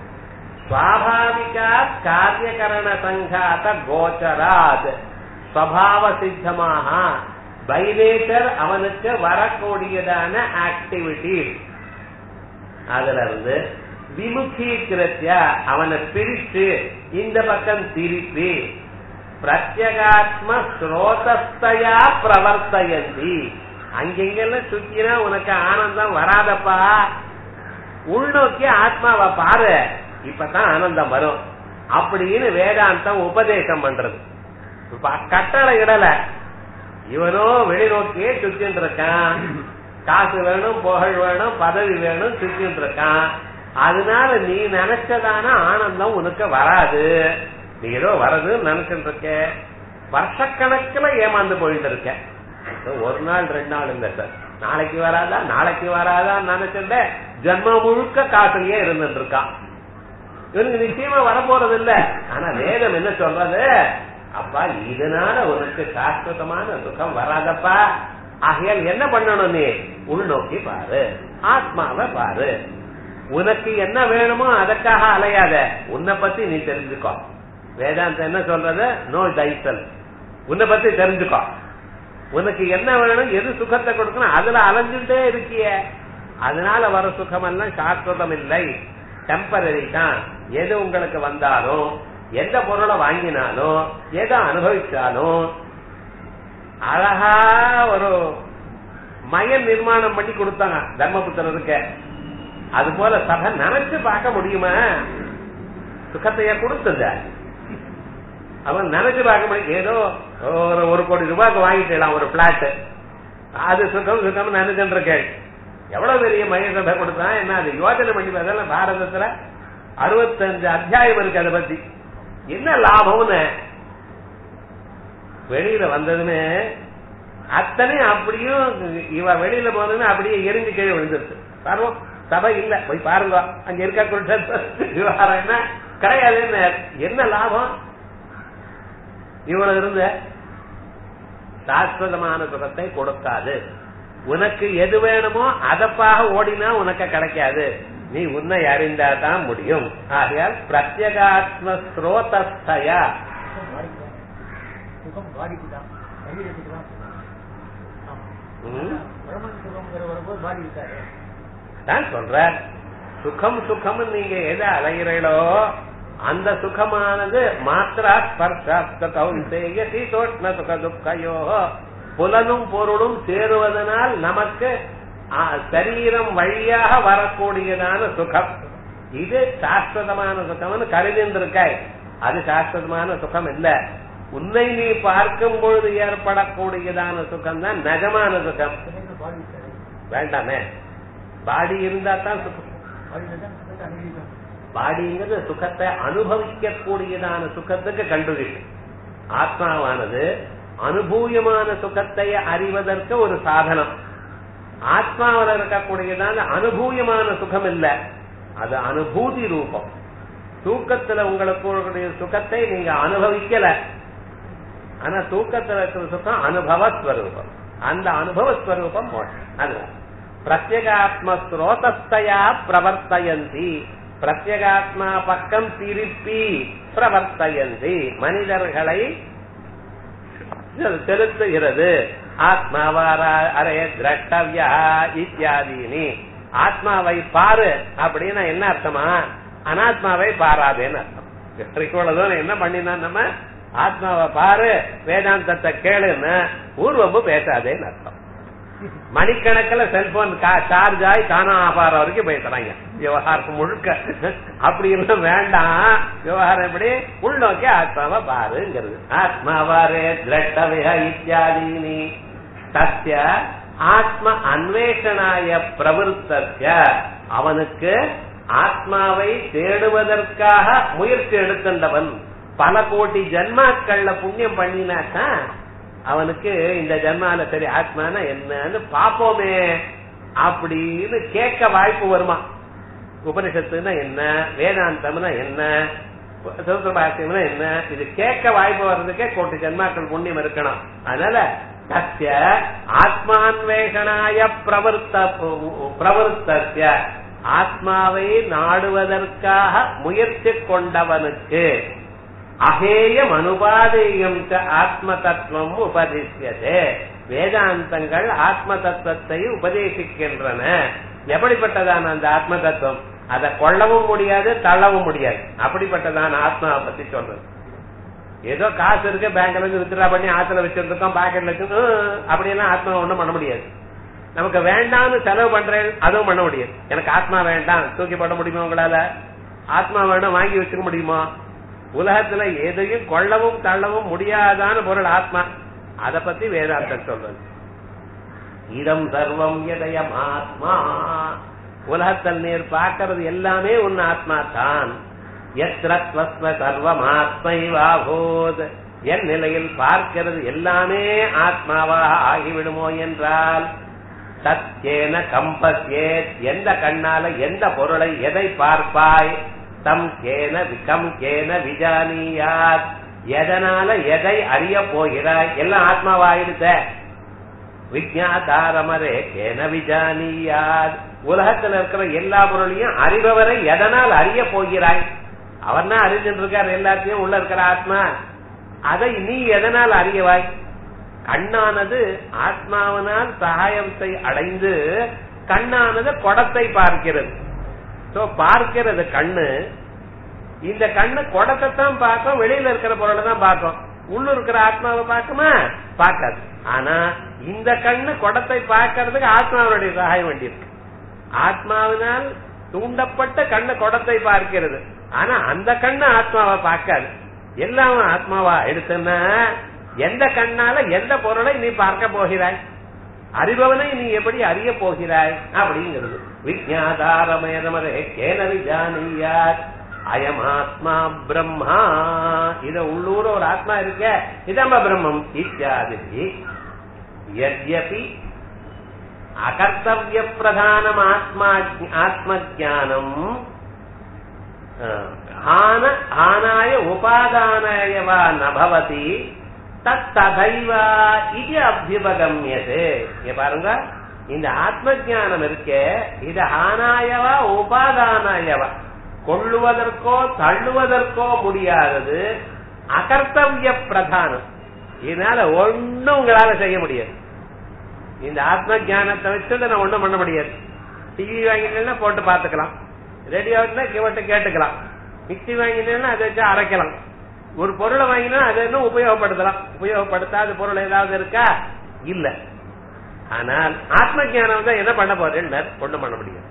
சுவாபாவிகா காரியகரண சங்காத கோச்சராத் ஸ்வபாவ சித்தமாக பைலேட்டர் அவனுக்கு வரக்கூடியதான ஆக்டிவிட்டி அதுல இருந்து விமுகீகிருத்திய அவனை பிரித்து இந்த பக்கம் திருப்பி பிரத்யகாத்ம ஸ்ரோதஸ்தயா பிரவர்த்தயந்தி அங்கெங்கெல்லாம் சுத்தினா உனக்கு ஆனந்தம் வராதப்பா உள்நோக்கி ஆத்மாவை பாரு இப்பதான் ஆனந்தம் வரும் அப்படின்னு வேதாந்தம் உபதேசம் பண்றது இப்ப கட்டளை இடல இவனோ வெளிநோக்கியே சுத்தின்னு இருக்கான் காசு வேணும் புகழ் வேணும் பதவி வேணும் சுத்தின்னு இருக்கான் அதனால நீ நினைச்சதான ஆனந்தம் உனக்கு வராது நீ ஏதோ வரதுன்னு நினைச்சுட்டு இருக்க வருஷக்கணக்கில் ஏமாந்து போயிட்டு இருக்க ஒரு நாள் ரெண்டு நாள் இல்ல சார் நாளைக்கு வராதா நாளைக்கு வராதா நினைச்சுட்ட ஜென்ம முழுக்க காசுலயே இருந்துட்டு இருக்கான் இவனுக்கு நிச்சயமா வரப்போறது இல்ல ஆனா வேதம் என்ன சொல்றது அப்பா இதனால உனக்கு சாஸ்வதமான சுகம் வராதப்பா ஆகையால் என்ன பண்ணணும் நீ உள்நோக்கி பாரு ஆத்மாவை பாரு உனக்கு என்ன வேணுமோ அதற்காக அலையாத உன்னை பத்தி நீ தெரிஞ்சுக்கோ வேதாந்தம் என்ன சொல்றது நோ டைசல் உன்னை பத்தி தெரிஞ்சுக்கோ உனக்கு என்ன வேணும் எது சுகத்தை கொடுக்கணும் அதுல அலைஞ்சுட்டே இருக்கிய அதனால வர சுகம் எல்லாம் சாஸ்வதம் இல்லை டெம்பரரி தான் எது உங்களுக்கு வந்தாலும் எந்த பொருளை வாங்கினாலும் எதை அனுபவிச்சாலும் அழகா ஒரு மயன் நிர்மாணம் பண்ணி கொடுத்தாங்க தர்மபுத்திரருக்கு அது போல சபை நினைச்சு பார்க்க முடியுமா சுகத்தைய கொடுத்தது அவன் நினைச்சு பார்க்க முடியும் ஏதோ ஒரு ஒரு கோடி ரூபாய்க்கு வாங்கிட்டலாம் ஒரு பிளாட் அது சுகம் சுகம் நினைச்சுட்டு இருக்கேன் எவ்வளவு பெரிய மயசபை கொடுத்தான் என்ன அது யோசனை பண்ணி பார்த்தா பாரதத்துல அறுபத்தஞ்சு அத்தியாயம் இருக்கு அதை பத்தி என்ன லாபம்னு வெளியில வந்ததுன்னு அத்தனை அப்படியும் இவ வெளியில போனதுன்னு அப்படியே எரிஞ்சு கீழே விழுந்துருச்சு பாருவோம் சபை இல்ல போய் பாருங்க அங்க இருக்க விவகாரம் என்ன கிடையாது என்ன லாபம் இவ்வளவு இருந்த சாஸ்வதமான சுகத்தை கொடுக்காது உனக்கு எது வேணுமோ அதப்பாக ஓடினா உனக்கு கிடைக்காது நீ உன்னை அறிந்தா தான் முடியும் ஆகையால் பிரத்யகாத்ம ஸ்ரோதஸ்தயா சுகம் பாதிப்புதான் சரீரத்துக்கு தான் ம்? பிரம்மன் சுகம்ங்கிற வரும்போது பாடி இருக்காரு அதான் சொல்ற சுகம் சுகம் நீங்க எதை அலைகிறீங்களோ அந்த சுகமானது மாத்திரா ஸ்பர்ஷாஸ்தேய சீதோஷ்ண சுக துக்கையோ புலனும் பொருளும் சேருவதனால் நமக்கு ஆ, சரீரம் வழியாக வரக்கூடியதான சுகம் இது சாஸ்வதமான சுகம்னு கருதின்றிருக்காய் அது சாஸ்வதமான சுகம் இல்ல உன்னை நீ பார்க்கும் பொழுது ஏற்படக்கூடியதான சுகம் தான் நிஜமான சுகம் பாடி இருக்காரு வேண்டாமே பாடி இருந்தா தான் சுகம் பாடியில தான் சுகத்தை அனுபவிக்கும் பாடிங்கிறது சுகத்தை அனுபவிக்க கூடியதான சுகத்துக்கு கண்டுபிடிக்கும் ஆத்மாவானது அனுபூயமான சுகத்தை அறிவதற்கு ஒரு சாதனம் ஆத்மாவில் இருக்கக்கூடியதான அனுபூயமான சுகம் இல்ல அது அனுபூதி ரூபம் தூக்கத்துல உங்களுக்கு இருக்கக்கூடிய சுகத்தை நீங்க அனுபவிக்கல ஆனா தூக்கத்துல இருக்கிற சுகம் அனுபவ ஸ்வரூபம் அந்த அனுபவ ஸ்வரூபம் மோட்சம் அதுதான் பிரத்யேகாத்ம ஸ்ரோதஸ்தயா பிரவர்த்தயந்தி பிரத்யேகாத்மா பக்கம் திருப்பி பிரவர்த்தயந்தி மனிதர்களை செலுத்துகிறது ஆத்மாவார அரைய திரஷ்டவியா இத்தியாதீனி ஆத்மாவை பாரு அப்படின்னா என்ன அர்த்தமா அனாத்மாவை பாராதேன்னு அர்த்தம் இவ்வளவு தூரம் என்ன பண்ணினா நம்ம ஆத்மாவை பாரு வேதாந்தத்தை கேளுன்னு ஊர்வம்பு பேசாதேன்னு அர்த்தம் மணிக்கணக்கில் செல்போன் சார்ஜ் ஆகி காணா ஆபார வரைக்கும் பேசுறாங்க விவகாரம் முழுக்க அப்படி எல்லாம் வேண்டாம் விவகாரம் எப்படி உள்நோக்கி ஆத்மாவை பாருங்கிறது ஆத்மாவாரே திரட்டவிய இத்தியாதீனி தஸ்ய ஆத்ம அன்வேஷனாய பிரவருத்தஸ்ய அவனுக்கு ஆத்மாவை தேடுவதற்காக முயற்சி எடுக்கின்றவன் பல கோடி ஜன்மாக்கள்ல புண்ணியம் பண்ணினாத்தான் அவனுக்கு இந்த ஜன்மால சரி ஆத்மானா என்னன்னு பாப்போமே அப்படின்னு கேட்க வாய்ப்பு வருமா உபனிஷத்துனா என்ன வேதாந்தம்னா என்ன சூத்திரபாசியம்னா என்ன இது கேட்க வாய்ப்பு வர்றதுக்கே கோட்டி ஜன்மாக்கள் புண்ணியம் இருக்கணும் அதனால தஸ்ய ஆத்மான்வேஷனாய பிரவருத்த பிரவருத்தஸ்ய ஆத்மாவை நாடுவதற்காக முயற்சி கொண்டவனுக்கு அகேயம் அனுபாதேயம் ச ஆத்ம தத்துவம் உபதேசியதே வேதாந்தங்கள் ஆத்ம தத்துவத்தை உபதேசிக்கின்றன எப்படிப்பட்டதான அந்த ஆத்ம தத்துவம் அதை கொள்ளவும் முடியாது தள்ளவும் முடியாது அப்படிப்பட்டதான ஆத்மாவை பத்தி சொல்றது ஏதோ காசு இருக்கு பேங்க்ல இருந்து வித்ரா பண்ணி ஆத்துல வச்சிருக்கோம் பாக்கெட்ல வச்சு அப்படியெல்லாம் ஆத்மா ஒண்ணும் பண்ண முடியாது நமக்கு வேண்டாம்னு செலவு பண்றேன் அதுவும் பண்ண முடியாது எனக்கு ஆத்மா வேண்டாம் தூக்கி போட முடியுமா உங்களால ஆத்மா வேணும் வாங்கி வச்சுக்க முடியுமா உலகத்துல எதையும் கொள்ளவும் தள்ளவும் முடியாதான பொருள் ஆத்மா அத பத்தி வேதாந்தம் சொல்றது இதம் சர்வம் எதயம் ஆத்மா உலகத்தில் நீர் பார்க்கறது எல்லாமே உன் ஆத்மா தான் எத்திரத்வஸ்வ சர்வம் ஆத்மைவாபோத் என் நிலையில் பார்க்கிறது எல்லாமே ஆத்மாவாக ஆகிவிடுமோ என்றால் சத்யேன கம்பஸ்யேத் எந்த கண்ணால எந்த பொருளை எதை பார்ப்பாய் தம் கேன கம் கேன விஜானியாத் எதனால எதை அறிய போகிறாய் எல்லாம் ஆத்மாவாயிடுத விஜயாதாரமரே கேன விஜானியாத் உலகத்துல இருக்கிற எல்லா பொருளையும் அறிபவரை எதனால் அறிய போகிறாய் அவர் தான் அறிஞ்சிட்டு இருக்கார் எல்லாத்தையும் உள்ள இருக்கிற ஆத்மா அதை நீ எதனால் அறியவாய் கண்ணானது ஆத்மாவனால் சகாயத்தை அடைந்து கண்ணானது குடத்தை பார்க்கிறது சோ பார்க்கிறது கண்ணு இந்த கண்ணு குடத்தை தான் பார்க்கும் வெளியில இருக்கிற பொருளை தான் பார்க்கும் உள்ள இருக்கிற ஆத்மாவை பார்க்குமா பார்க்காது ஆனா இந்த கண்ணு குடத்தை பார்க்கறதுக்கு ஆத்மாவுடைய சகாயம் வேண்டியிருக்கு ஆத்மாவினால் தூண்டப்பட்ட கண்ணு குடத்தை பார்க்கிறது ஆனா அந்த கண்ணு ஆத்மாவை பார்க்காது எல்லாம் ஆத்மாவா எடுத்தனா எந்த கண்ணால எந்த பொருளை நீ பார்க்க போகிறாய் அறிபவனை நீ எப்படி அறிய போகிறாய் அப்படிங்கிறது விஜயாதாரமேதமதே கேன விஜானியாத் அயம் ஆத்மா பிரம்மா இத உள்ளூர ஒரு ஆத்மா இருக்க இதம்ப பிரம்மம் இத்தியாதி யத்யபி அகர்த்தவிய பிரதானம் ஆத்மா ஆத்ம ஜானம் ஆன ஆனாய உபாதானாயவா நபவதி தத் ததைவா இது அபியுபகமியது இங்க பாருங்க இந்த ஆத்ம ஜானம் இருக்கே இது ஆனாயவா உபாதானாயவா கொள்ளுவதற்கோ தள்ளுவதற்கோ முடியாதது அகர்த்தவிய பிரதானம் இதனால ஒண்ணும் உங்களால செய்ய முடியாது இந்த ஆத்ம ஞானத்தை வச்சுட்டு நான் ஒண்ணும் பண்ண முடியாது டிவி வாங்கிட்டேன்னா போட்டு பாத்துக்கலாம் ரேடியோ கேட்டு கேட்டுக்கலாம் மிக்சி வாங்கினேன்னா அதை வச்சு அரைக்கலாம் ஒரு பொருளை வாங்கினா அதை இன்னும் உபயோகப்படுத்தலாம் உபயோகப்படுத்தாத பொருள் ஏதாவது இருக்கா இல்ல ஆனால் ஆத்ம ஞானம் தான் என்ன பண்ண போறேன்னு ஒண்ணும் பண்ண முடியாது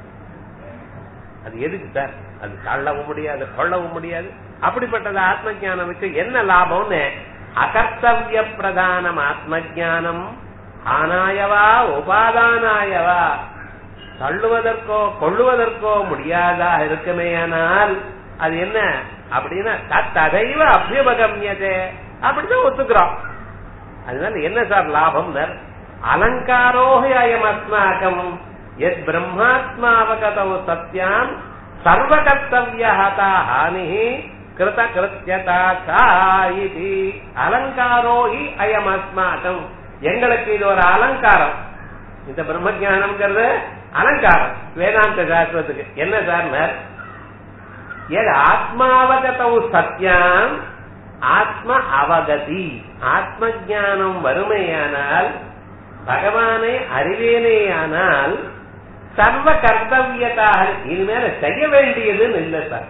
அது எதுக்கு சார் அது தள்ளவும் முடியாது கொள்ளவும் முடியாது அப்படிப்பட்டது ஆத்ம ஞானம் வச்சு என்ன லாபம்னு அகர்த்தவிய பிரதானம் ஆத்ம ஞானம் ஆனாயவா உபாதானாயவா தள்ளுவதற்கோ கொள்ளுவதற்கோ முடியாதா இருக்குமேயானால் அது என்ன அப்படின்னா ததைவ அபியபகமியதே அப்படிதான் ஒத்துக்கிறோம் அதனால என்ன சார் லாபம் அலங்காரோஹி அயம் அஸ்மாக்கம் எத் பிரம்மாத்மாவகதௌ சத்யாம் சர்வகர்த்தவியஹதா ஹானி கிருத கிருத்தியதா இது அலங்காரோஹி அயம் அஸ்மாக்கம் எங்களுக்கு இது ஒரு அலங்காரம் இந்த பிரம்ம ஜானம்ங்கிறது அலங்காரம் வேதாந்த சாஸ்திரத்துக்கு என்ன சார் எது ஆத்மாவகதௌ சத்யாம் ஆத்ம அவகதி ஆத்ம ஜானம் வறுமையானால் பகவானை அறிவேனேயானால் சர்வ கர்த்தவியதாக இனிமேல செய்ய வேண்டியதுன்னு இல்லை சார்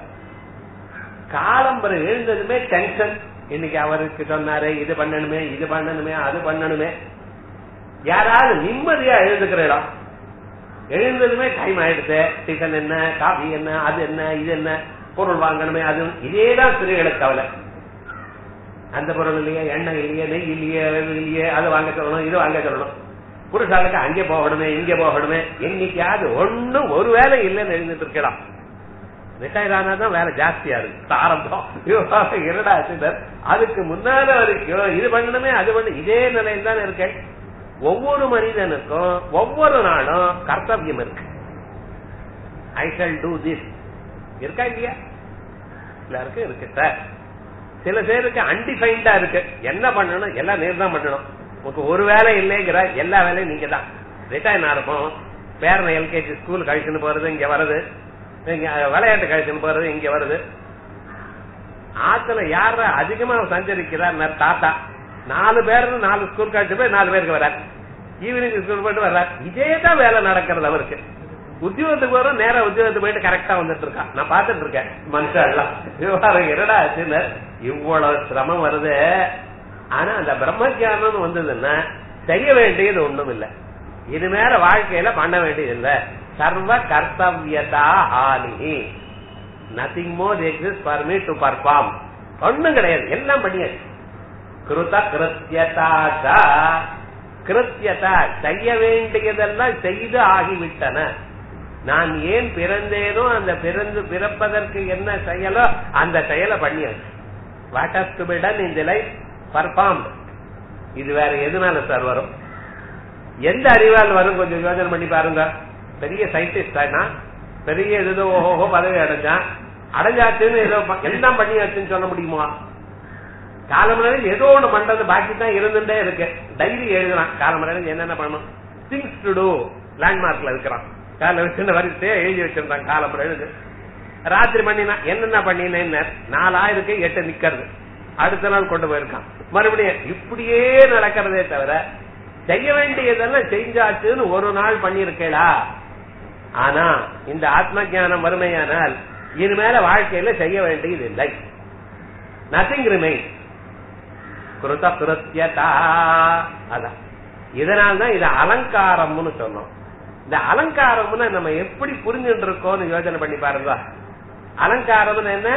காலம்பரை எழுந்ததுமே டென்ஷன் இன்னைக்கு அவருக்கு சொன்னாரு இது பண்ணணுமே இது பண்ணணுமே அது பண்ணணுமே யாராவது நிம்மதியா எழுதுக்கிற இடம் எழுந்ததுமே டைம் ஆயிடுச்சு டிஃபன் என்ன காஃபி என்ன அது என்ன இது என்ன பொருள் வாங்கணுமே அது இதேதான் ஸ்திரீகளுக்கு கவலை அந்த பொருள் இல்லையே எண்ணெய் இல்லையே நெய் இல்லையே இல்லையே அதை வாங்க சொல்லணும் இது வாங்க சொல்லணும் புருஷாளுக்கு அங்கே போகணுமே இங்க போகணுமே என்னைக்காவது ஒண்ணும் ஒரு வேலை இல்லைன்னு எழுந்துட்டு இருக்கலாம் ரிட்டையர் ஆனாதான் வேலை ஜாஸ்தியா இருக்கு ஆரம்பம் இரடா சிலர் அதுக்கு முன்னால வரைக்கும் இது பண்ணணுமே அது பண்ணு இதே நிலையில் தான் இருக்கேன் ஒவ்வொரு மனிதனுக்கும் ஒவ்வொரு நாளும் கர்த்தவியம் இருக்கு ஐ ஷல் டூ திஸ் இருக்கா இல்லையா எல்லாருக்கும் இருக்கு சார் சில பேருக்கு அன்டிஃபைன்டா இருக்கு என்ன பண்ணணும் எல்லாம் நேர் தான் பண்ணணும் உங்களுக்கு ஒரு வேலை இல்லைங்கிற எல்லா வேலையும் நீங்க தான் ரிட்டையர் ஆரம்பம் பேரனை எல்கேஜி ஸ்கூல் கழிச்சுன்னு போறது இங்க வருது இங்க விளையாட்டு கழிச்சுன்னு போறது இங்க வருது ஆத்துல யார அதிகமா சஞ்சரிக்கிறார் தாத்தா நாலு பேர் நாலு ஸ்கூல் கழிச்சு போய் நாலு பேருக்கு வர்றார் ஈவினிங் ஸ்கூல் போயிட்டு வர்றார் இதே தான் வேலை நடக்கிறது அவருக்கு உத்தியோகத்துக்கு வரும் நேரம் உத்தியோகத்துக்கு போயிட்டு கரெக்டா வந்துட்டு இருக்கான் நான் பாத்துட்டு இருக்கேன் மனுஷன் எல்லாம் விவகாரம் என்னடா ஆச்சுன்னு இவ்வளவு சிரமம் வருது ஆனா அந்த பிரம்மஜானம் வந்ததுன்னா செய்ய வேண்டியது ஒண்ணும் இல்ல இது மேல வாழ்க்கையில பண்ண வேண்டியது இல்ல சர்வ கர்த்தவியதா ஹானி nothing more exist for me to perform ஒண்ணும் கிடையாது எல்லாம் பண்ணியாச்சு கிருத கிருத்தியதா கிருத்தியதா செய்ய வேண்டியதெல்லாம் செய்து ஆகிவிட்டன நான் ஏன் பிறந்தேனோ அந்த பிறந்து பிறப்பதற்கு என்ன செயலோ அந்த செயலை பண்ணியாச்சு what has to be done in the life perform இது வேற எதுனால சார் வரும் எந்த அறிவால் வரும் கொஞ்சம் யோசனை பண்ணி பாருங்க பெரிய சயின்டிஸ்ட் ஆனா பெரிய ஏதோ ஓஹோ பதவி அடைஞ்சான் அடைஞ்சாச்சுன்னு ஏதோ எல்லாம் பண்ணியாச்சுன்னு சொல்ல முடியுமா காலமடையில் ஏதோ ஒண்ணு பண்றது பாக்கி தான் இருந்துட்டே இருக்கு டைரி எழுதுறான் காலமடையில் என்னென்ன பண்ணணும் திங்ஸ் டு டூ லேண்ட்மார்க்ல இருக்கிறான் கால வச்சு வரிசையா எழுதி வச்சிருந்தான் காலம்புற எழுது ராத்திரி பண்ணினா என்னென்ன பண்ணினேன்னு நாலாயிருக்கு எட்டு நிக்கிறது அடுத்த நாள் கொண்டு போயிருக்கான் மறுபடியும் இப்படியே நடக்கிறதே தவிர செய்ய வேண்டியதெல்லாம் செஞ்சாச்சுன்னு ஒரு நாள் பண்ணிருக்கேடா ஆனா இந்த ஆத்ம ஜானம் வறுமையானால் இனிமேல வாழ்க்கையில செய்ய வேண்டியது இல்லை நத்திங் ரிமைன் கிருத கிருத்தியதா அதான் இதனால்தான் இது அலங்காரம்னு சொன்னோம் இந்த அலங்காரம்னு நம்ம எப்படி புரிஞ்சுட்டு இருக்கோம்னு யோசனை பண்ணி பாருங்க அலங்காரம்னு என்ன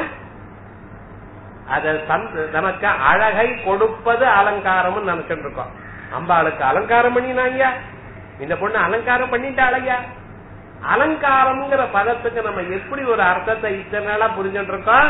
அத நமக்கு அழகை கொடுப்பது அலங்காரம்னு நினைச்சிட்டு இருக்கோம் அம்பாளுக்கு அலங்காரம் பண்ணினாங்க இந்த பொண்ணு அலங்காரம் பண்ணிட்டாளையா அலங்காரம்ங்கிற பதத்துக்கு நம்ம எப்படி ஒரு அர்த்தத்தை இத்தனை நாளா புரிஞ்சுட்டு இருக்கோம்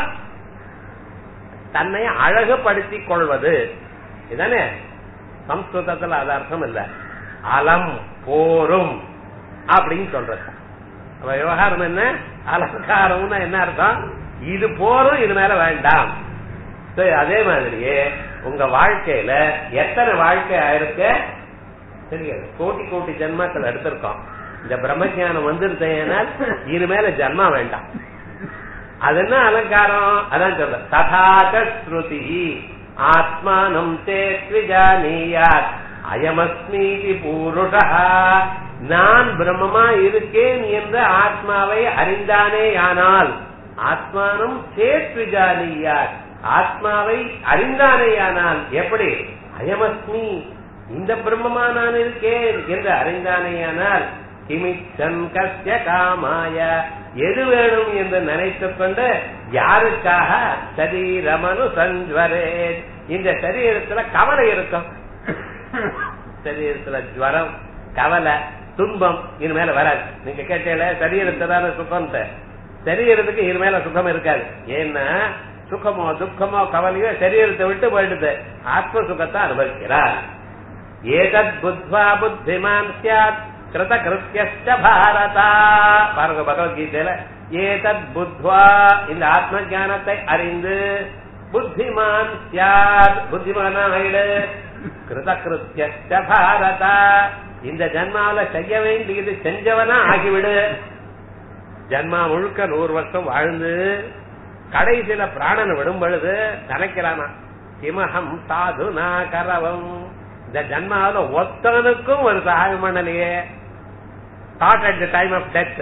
தன்னை அழகுபடுத்திக் கொள்வது இதானே சம்ஸ்கிருதத்துல அது அர்த்தம் இல்ல அலம் போரும் அப்படின்னு சொல்றது அப்ப விவகாரம் என்ன அலங்காரம்னா என்ன அர்த்தம் இது போரும் இது மேல வேண்டாம் அதே மாதிரியே உங்க வாழ்க்கையில எத்தனை வாழ்க்கை ஆயிருக்கு தெரியாது கோட்டி கோட்டி ஜென்மாக்கள் எடுத்திருக்கோம் இந்த பிரம்மஜானம் வந்துருந்தேனால் இனிமேல ஜன்மா வேண்டாம் அது என்ன அலங்காரம் அதான் சொல்ற ததாச்ச ஸ்ருதி ஆத்மானம் தே த்விஜானியாத் அயமஸ்மீதி பூருஷா நான் பிரம்மமா இருக்கேன் என்ற ஆத்மாவை அறிந்தானேயானால் ஆத்மானம் சேத்விஜானியார் ஆத்மாவை அறிந்தானேயானால் எப்படி அயமஸ்மி இந்த பிரம்மமா நான் இருக்கேன் என்று அறிந்தானேயானால் கிமிச்சன் கஸ்ய காமாய எது வேணும் என்று நினைத்துக் கொண்டு யாருக்காக சரீரமனு சஞ்சுவரே இந்த சரீரத்துல கவலை இருக்கும் சரீரத்துல ஜுவரம் கவலை துன்பம் இது மேல வராது நீங்க கேட்டீங்களே சரீரத்துதான சுகம்ட்டு சரீரத்துக்கு இது மேல சுகம் இருக்காது ஏன்னா சுகமோ துக்கமோ கவலையோ சரீரத்தை விட்டு போயிடுது ஆத்ம சுகத்தை அனுபவிக்கிறார் ஏதத் புத்வா புத்திமான் சியாத் கிருத கிருத்தியஸ்ட பாரதா பாருங்க பகவத்கீதையில ஏதத் புத்வா இந்த ஆத்ம ஞானத்தை அறிந்து புத்திமான் சியாத் புத்திமானா ஆயிடு கிருத கிருத்தியஸ்ட பாரதா இந்த ஜன்மாவில செய்ய வேண்டியது செஞ்சவனா ஆகிவிடு ஜன்மா முழுக்க நூறு வருஷம் வாழ்ந்து கடைசியில பிராணனை விடும் பொழுது நினைக்கிறானா கிமஹம் சாதுனா கரவம் இந்த ஜன்மாவில ஒத்தனுக்கும் ஒரு சகாயம் பண்ணலையே that at the time of death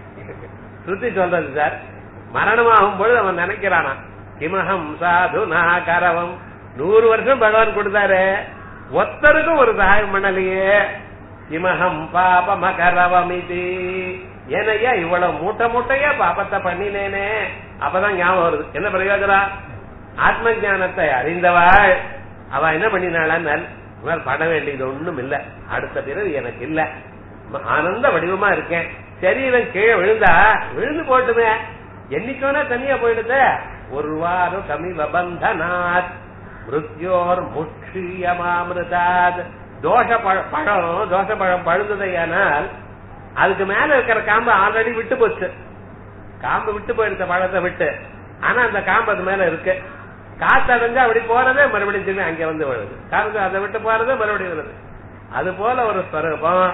ஸ்ருதி சொல்றது சார் மரணமாகும் பொழுது அவன் நினைக்கிறானா கிமஹம் சாதுனா கரவம் நூறு வருஷம் பகவான் கொடுத்தாரு ஒத்தருக்கும் ஒரு சகாயம் பண்ணலையே கிமஹம் பாபமகரவம் இது ஏனையா இவ்வளவு மூட்டை மூட்டையா பாபத்தை பண்ணினேனே அப்பதான் ஞாபகம் வருது என்ன பிரயோஜனம் ஆத்ம ஞானத்தை அறிந்தவாள் அவ என்ன பண்ணினாள் பட வேண்டியது ஒண்ணும் இல்ல அடுத்த பிறகு எனக்கு இல்ல ஆனந்த வடிவமா இருக்கேன் சரீரம் கீழே விழுந்தா விழுந்து போட்டுமே என்னைக்கோனா தனியா போயிடுது ஒரு வாரம் கமி வபந்தனாத் மிருத்யோர் முட்சியமாமிருதாத் தோஷ பழ- பழம் தோஷ பழம் பழுந்ததையானால் அதுக்கு மேல இருக்கிற காம்பு ஆல்ரெடி விட்டு போச்சு காம்பு விட்டு போயிருந்த பழத்தை விட்டு ஆனா அந்த காம்பு அது மேல இருக்கு காத்து அடைஞ்சா அப்படி போறதே மறுபடியும் திரும்பி அங்க வந்து விழுது காத்து அதை விட்டு போறதே மறுபடியும் வருது அது போல ஒரு ஸ்வரூபம்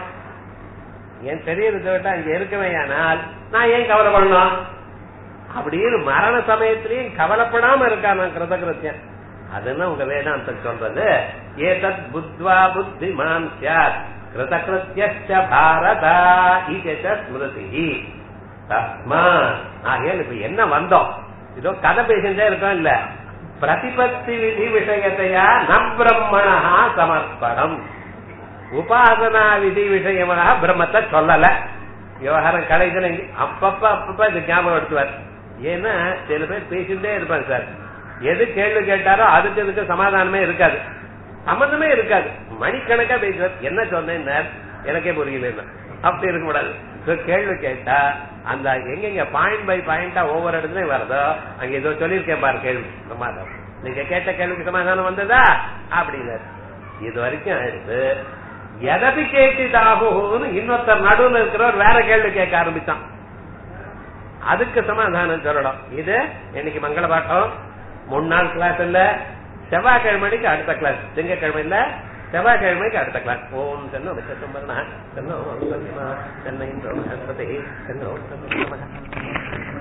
என் சரீரத்தை விட்டு அங்க இருக்கவேயானால் நான் ஏன் கவலைப்படணும் அப்படின்னு மரண சமயத்திலையும் கவலைப்படாம இருக்கா நான் கிருதகிருத்தியன் அதுன்னு உங்க வேதாந்தம் சொல்றது ஏதத் புத்வா புத்திமான் சியாத் கிருதகிருத்திய பாரதா ஈச்ச ஸ்மிருதி தஸ்மா ஆகையால் இப்ப என்ன வந்தோம் இதோ கதை பேசிட்டே இருக்கோம் இல்ல பிரதிபத்தி விதி விஷயத்தையா நம் பிரம்மணா சமர்ப்பணம் உபாசனா விதி விஷயமாக பிரம்மத்தை சொல்லல விவகாரம் கடைசியில் இங்க அப்பப்ப அப்பப்ப இது ஞாபகம் எடுத்துவார் ஏன்னா சில பேர் பேசிட்டே இருப்பாங்க சார் எது கேள்வி கேட்டாரோ அதுக்கு இதுக்கு சமாதானமே இருக்காது சம்மந்தமே இருக்காது மணிக்கணக்கா பேசுவார் என்ன சொன்னேன் எனக்கே புரியல அப்படி இருக்க கூடாது So, கேள்வி கேட்டா அந்த எங்கெங்க பாயிண்ட் பை பாயிண்டா ஒவ்வொரு இடத்துலயும் வருதோ அங்க ஏதோ சொல்லியிருக்கேன் பாரு கேள்வி சமாதானம் நீங்க கேட்ட கேள்விக்கு சமாதானம் வந்ததா அப்படின்னு இது வரைக்கும் ஆயிடுது எதபி கேட்டிதாகும்னு இன்னொருத்தர் நடுவுல இருக்கிறவர் வேற கேள்வி கேட்க ஆரம்பிச்சான் அதுக்கு சமாதானம் சொல்லணும் இது இன்னைக்கு மங்கள பாட்டம் மூணு நாள் கிளாஸ் இல்ல செவ்வாய்க்கிழமைக்கு அடுத்த கிளாஸ் திங்கக்கிழமை இல்ல செவ்வாய்க்கிழமைக்கு அடுத்த கிளாஸ் ஓம் சென்னோ விசேஷம் சென்னோ சென்னை சென்னை சென்னோ